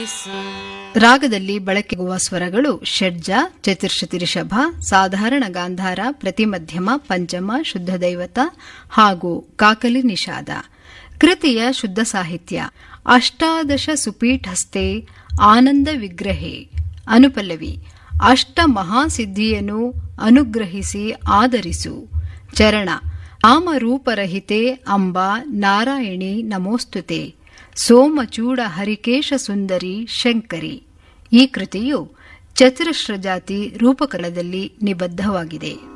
ರಾಗದಲ್ಲಿ ಬಳಕೆಯಾಗುವ ಸ್ವರಗಳು ಷಡ್ಜ ಚತುರ್ಶತಿ ರಿಷಭ ಸಾಧಾರಣ ಗಾಂಧಾರ ಪ್ರತಿಮಧ್ಯಮ ಪಂಚಮ ಶುದ್ಧ ದೈವತ ಹಾಗೂ ಕಾಕಲಿ ನಿಷಾದ ಕೃತಿಯ ಶುದ್ಧ ಸಾಹಿತ್ಯ ಅಷ್ಟಾದಶ ಸುಪೀಠಸ್ಥೆ ಆನಂದ ವಿಗ್ರಹೆ ಅನುಪಲ್ಲವಿ ಅಷ್ಟ ಮಹಾಸಿದ್ಧಿಯನ್ನು ಅನುಗ್ರಹಿಸಿ ಆದರಿಸು ಚರಣ ನಾಮರೂಪರಹಿತೆ ಅಂಬ ನಾರಾಯಣಿ ನಮೋಸ್ತುತೆ ಸೋಮಚೂಡ ಹರಿಕೇಶ ಸುಂದರಿ ಶಂಕರಿ ಈ ಕೃತಿಯು ಚತುರಶ್ರ ಜಾತಿ ರೂಪಕಲದಲ್ಲಿ ನಿಬದ್ಧವಾಗಿದೆ